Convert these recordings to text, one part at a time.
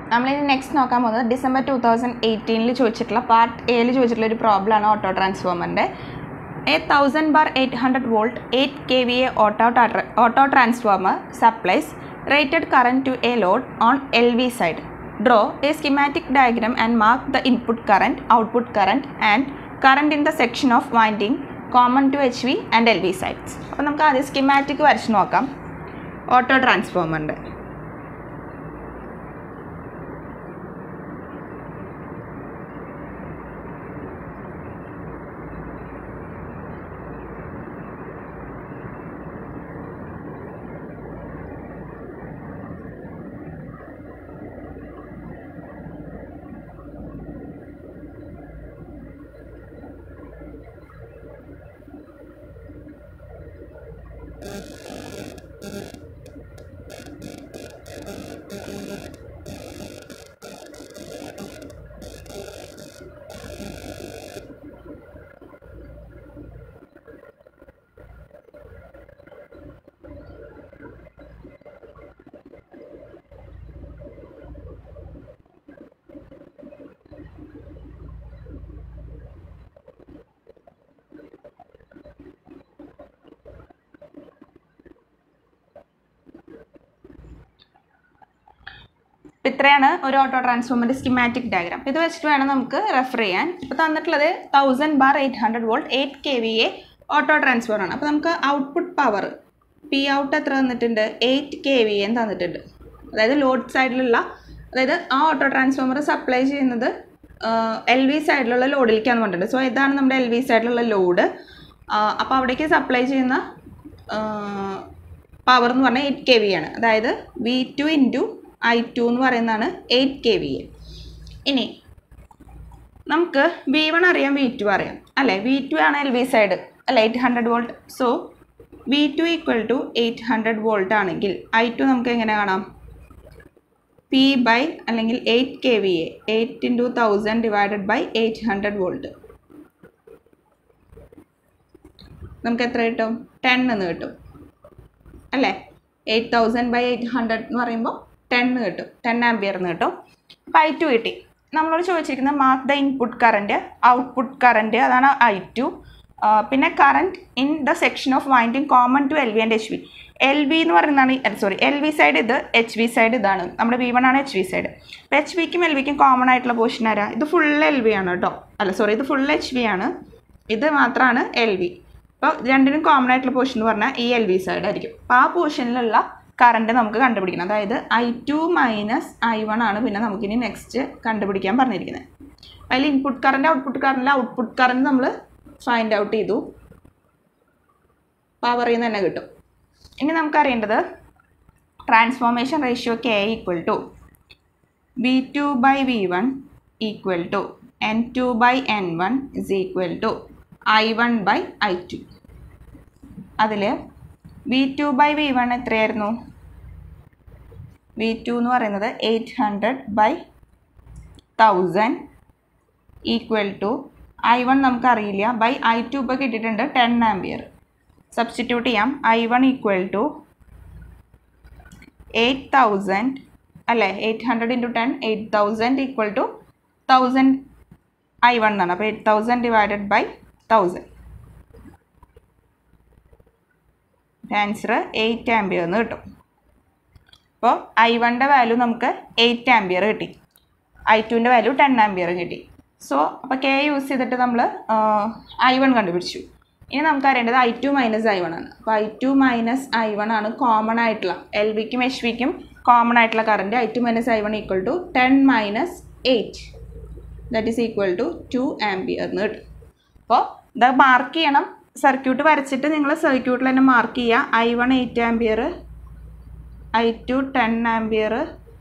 നമ്മളിനി നെക്സ്റ്റ് നോക്കാൻ പോകുന്നത് ഡിസംബർ ടു തൗസൻഡ് എയ്റ്റീനിൽ ചോദിച്ചിട്ടുള്ള പാർട്ട് എയിൽ ചോദിച്ചിട്ടുള്ള ഒരു പ്രോബ്ലമാണ് ഓട്ടോ ട്രാൻസ്ഫോമറിൻ്റെ a thousand bar eight hundred volt eight K V A auto auto transformer supplies rated current to a load on L V side draw a schematic diagram and mark the input current output current and current in the section of winding common to H V and L V sides അപ്പോൾ നമുക്ക് ആദ്യം schematic വരച്ച് നോക്കാം auto ട്രാൻസ്ഫോമറിൻ്റെ അപ്പോൾ ഇത്രയാണ് ഒരു auto ട്രാൻസ്ഫോമറിൻ്റെ schematic diagram ഇത് വെച്ചിട്ട് വേണം നമുക്ക് റെഫർ ചെയ്യാൻ ഇപ്പോൾ തന്നിട്ടുള്ളത് thousand bar eight hundred volt eight K V A auto transformer ആണ് അപ്പോൾ നമുക്ക് ഔട്ട്പുട്ട് പവർ പി ഔട്ട് എത്ര തന്നിട്ടുണ്ട് എയ്റ്റ് കെ വി എന്ന് തന്നിട്ടുണ്ട് അതായത് ലോഡ് സൈഡിലുള്ള അതായത് ആ ഓട്ടോ ട്രാൻസ്ഫോമർ സപ്ലൈ ചെയ്യുന്നത് എൽ വി സൈഡിലുള്ള ലോഡിലേക്കാണ് പറഞ്ഞിട്ടുണ്ട് സോ ഇതാണ് നമ്മുടെ എൽ വി സൈഡിലുള്ള ലോഡ് അപ്പോൾ അവിടേക്ക് സപ്ലൈ ചെയ്യുന്ന പവർ എന്ന് പറഞ്ഞാൽ എയ്റ്റ് കെ വി ആണ് അതായത് V two into I two എന്ന് പറയുന്നതാണ് എയ്റ്റ് കെ വി എ ഇനി നമുക്ക് വി വൺ അറിയാം വി ടു അറിയാം അല്ലേ വി ടു ആണ് എൽ വി സൈഡ് അല്ല eight hundred volt so V two equal to eight hundred volt ആണെങ്കിൽ ഐ ടു നമുക്ക് എങ്ങനെ കാണാം പി ബൈ അല്ലെങ്കിൽ eight K V A eight into thousand divided by eight hundred volt നമുക്ക് എത്ര കിട്ടും ടെൻ എന്ന് കിട്ടും അല്ലേ eight thousand by eight hundred എന്ന് പറയുമ്പോൾ ടെൻ കിട്ടും ടെൻ ആംബിയർ എന്ന് കിട്ടും അപ്പോൾ ഐ ടു കിട്ടി നമ്മളോട് ചോദിച്ചിരിക്കുന്നത് mark the input current output current അതാണ് ഐ ടു പിന്നെ current in the section of winding common to L V and H V L V എന്ന് പറയുന്നതാണ് സോറി എൽ വി സൈഡ് ഇത് എച്ച് വി സൈഡ് ഇതാണ് നമ്മുടെ വി വൺ ആണ് H V side അപ്പോൾ H വിക്കും എൽ വിക്കും കോമൺ ആയിട്ടുള്ള പോർഷൻ ആരാ ഇത് ഫുൾ എൽ വി ആണ് കേട്ടോ അല്ല സോറി ഇത് ഫുൾ എച്ച് വി ആണ് ഇത് മാത്രമാണ് എൽ വി അപ്പോൾ രണ്ടിനും കോമൺ ആയിട്ടുള്ള പോർഷൻ എന്ന് പറഞ്ഞാൽ ഈ എൽ വി സൈഡ് ആയിരിക്കും അപ്പോൾ ആ പോർഷനിലുള്ള കറണ്ട് നമുക്ക് കണ്ടുപിടിക്കണം അതായത് I two minus I one ആണ് പിന്നെ നമുക്കിനി നെക്സ്റ്റ് കണ്ടുപിടിക്കാൻ പറഞ്ഞിരിക്കുന്നത് അതിൽ input current output current output current നമ്മൾ ഫൈൻഡ് ഔട്ട് ചെയ്തു പവറിൽ നിന്ന് തന്നെ കിട്ടും ഇനി നമുക്കറിയേണ്ടത് transformation ratio K equal to V two by V one equal to N two by N one is equal to I one by I two അതിൽ V two by V one എത്രയായിരുന്നു V two എന്ന് പറയുന്നത് eight hundred by thousand equal to I one നമുക്കറിയില്ല by I two ഇപ്പോൾ കിട്ടിയിട്ടുണ്ട് ten ampere substitute ചെയ്യാം I one equal to eight thousand അല്ലേ eight hundred into ten eight thousand equal to thousand I one എന്നാണ് അപ്പോൾ eight thousand divided by thousand answer eight ampere എന്ന് കിട്ടും അപ്പോൾ I വണ്ണിൻ്റെ വാല്യൂ നമുക്ക് എയ്റ്റ് ആംബിയർ കിട്ടി ഐ ടുവിൻ്റെ വാല്യൂ ടെൻ ആംബിയർ കിട്ടി സോ അപ്പോൾ കെ യൂസ് ചെയ്തിട്ട് നമ്മൾ ഐ വൺ കണ്ടുപിടിച്ചു ഇനി നമുക്ക് അറിയേണ്ടത് I two minus I one ആണ് അപ്പോൾ I two minus I one ആണ് കോമൺ ആയിട്ടുള്ള എൽ വിക്കും എച്ച് വിക്കും കോമൺ ആയിട്ടുള്ള current I two minus I one equal to ten minus eight that is equal to two ampere എന്ന് കിട്ടും അപ്പോൾ ഇത് മാർക്ക് ചെയ്യണം സർക്യൂട്ട് വരച്ചിട്ട് നിങ്ങൾ സർക്യൂട്ടിൽ തന്നെ മാർക്ക് ചെയ്യുക I one eight ampere I two ten ampere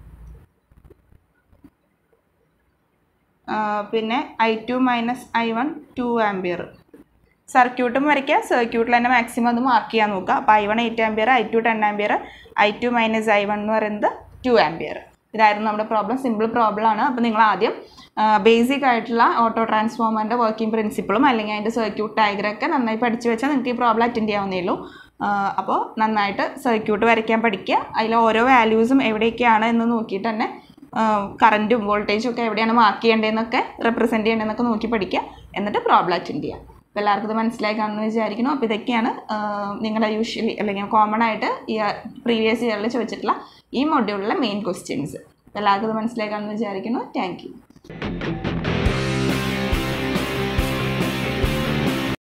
പിന്നെ I two minus I one two ampere സർക്യൂട്ടും വരയ്ക്കുക സർക്യൂട്ടിൽ തന്നെ മാക്സിമം അത് മാർക്ക് ചെയ്യാൻ നോക്കുക അപ്പോൾ I one eight ampere I two ten ampere I two minus I one എന്ന് പറയുന്നത് ടു ആംബിയർ ഇതായിരുന്നു നമ്മുടെ പ്രോബ്ലം സിമ്പിൾ പ്രോബ്ലം ആണ് അപ്പോൾ നിങ്ങൾ ആദ്യം ബേസിക് ആയിട്ടുള്ള ഓട്ടോ ട്രാൻസ്ഫോമറിൻ്റെ വർക്കിംഗ് പ്രിൻസിപ്പിളും അല്ലെങ്കിൽ അതിൻ്റെ സർക്യൂട്ട് ഡയഗ്രം ഒക്കെ നന്നായി പഠിച്ചു വെച്ചാൽ നിങ്ങൾക്ക് ഈ പ്രോബ്ലം അറ്റൻഡ് ചെയ്യാവുന്നേ ഉള്ളൂ അപ്പോൾ നന്നായിട്ട് സർക്യൂട്ട് വരയ്ക്കാൻ പഠിക്കുക അതിൽ ഓരോ വാല്യൂസും എവിടെയൊക്കെയാണ് എന്ന് നോക്കിയിട്ട് തന്നെ കറൻറ്റും വോൾട്ടേജും ഒക്കെ എവിടെയാണ് മാർക്ക് ചെയ്യേണ്ടതെന്നൊക്കെ റെപ്രസെൻറ്റ് ചെയ്യേണ്ടതെന്നൊക്കെ നോക്കി പഠിക്കുക എന്നിട്ട് പ്രോബ്ലം അറ്റൻഡ് ചെയ്യുക അപ്പോൾ എല്ലാവർക്കും ഇത് മനസ്സിലായി കാണുമെന്ന് വിചാരിക്കുന്നു അപ്പോൾ ഇതൊക്കെയാണ് നിങ്ങളുടെ യൂഷ്വലി അല്ലെങ്കിൽ കോമൺ ആയിട്ട് ഈ പ്രീവിയസ് ഇയറിൽ ചോദിച്ചിട്ടുള്ള ഈ മൊഡ്യൂളിലെ മെയിൻ ക്വസ്റ്റ്യൻസ് അപ്പോൾ എല്ലാവർക്കും ഇത് മനസ്സിലായി കാണുമെന്ന് വിചാരിക്കുന്നു താങ്ക് യു